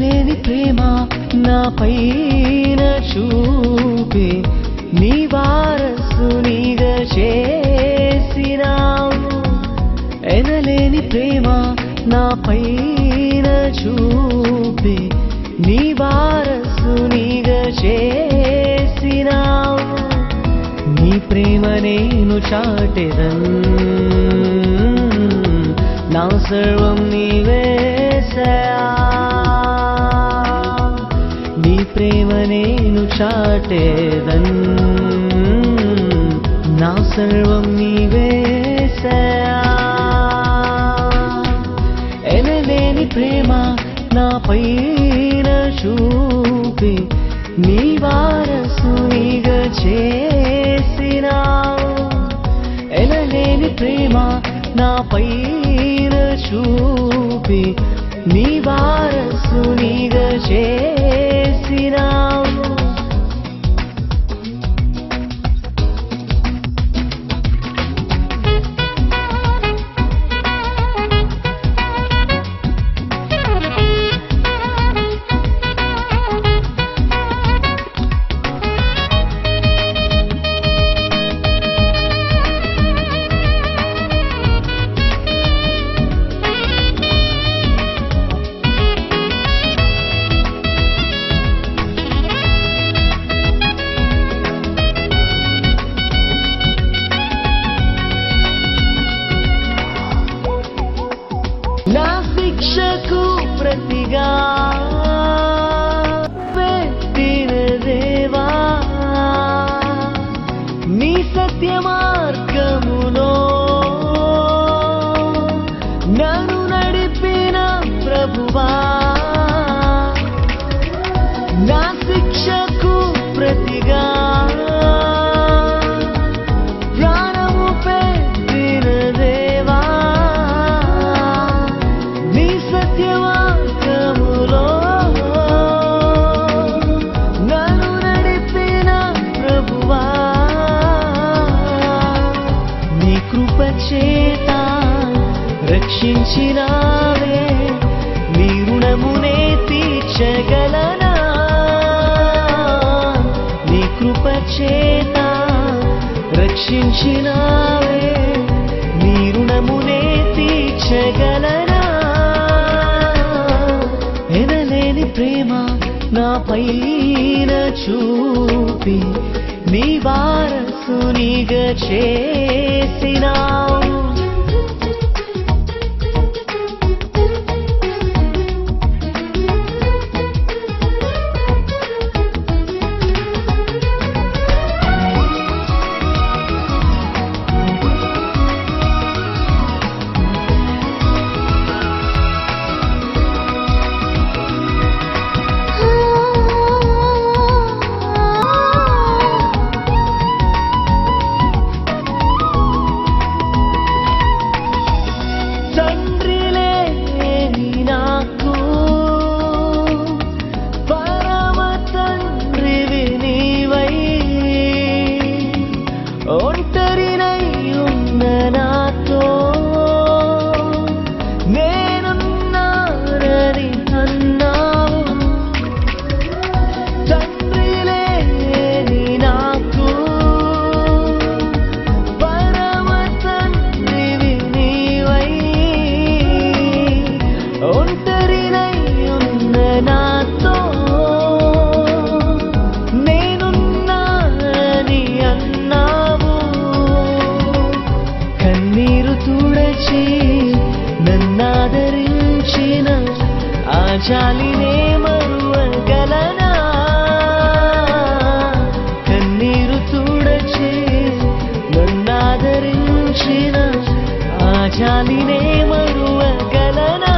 ఎనలేని ప్రేమ నా పైన చూపి నీ వారసునిగా చేసినావు ఎనలేని ప్రేమ నా పైన చూపి నీ వారసునిగా చేసినావు నీ ప్రేమ నేను చాటెదన్ నా సర్వం నీవేసయా నీ ప్రేమ నేను చాటేదన్ నా సర్వం నీవేసయా ఎనలేని ప్రేమ నా పైన చూపి నీ వారసునిగా చేసినావు ఎనలేని ప్రేమ నా పైన చూపి నీ వారసునిగా చేసినావు నా శిక్షకు ప్రతిగా పెట్టిన దేవా నీ సత్య మార్గములో నన్ను నడిపిన ప్రభువా నా శిక్షకు ప్రతిగా ప్రాణము పెట్టిన దేవా నీ సత్యవాక్యములో నన్ను నడిపిన ప్రభువా నీ కృప చేత రక్షించినావే నీ రుణమునే తీర్చగలనా నీ కృప చేత రక్షించినావే నీ రుణమునే తీర్చగలనా ఎనలేని ప్రేమ నా పైన చూపి నీ వారసునిగా చేసినావు తండ్రి లేని నాకు పరమ తండ్రివి నీవై ఒంటరినై ఉన్న నాతో నేనున్నానని అన్నావు తండ్రి లేని నాకు పరమ తండ్రివి నీవై ఒంటరినై ఉన్న నాతో నేనున్నానని అన్నావు కన్నీరు తుడచి నన్నాదరించిన ఆ జాలినే మరువగలనా కన్నీరు తుడచి నన్నాదరించిన ఆ జాలినే మరువగలనా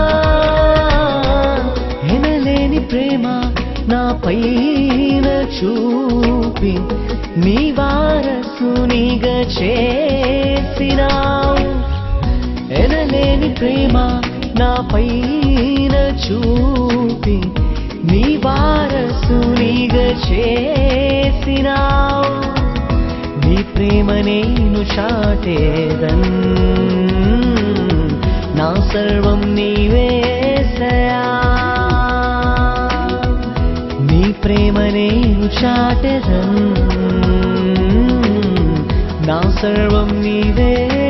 ఎనలేని ప్రేమ నా పైన చూపి నీ వారసునిగా చేసినావు ఎనలేని ప్రేమ నా పైన చూపి నీ వారసునిగా చేసినావు నీ ప్రేమ నేను చాటేదన్ నా సర్వం నీవేసయా చాటెదన్ నా సర్వం నీవే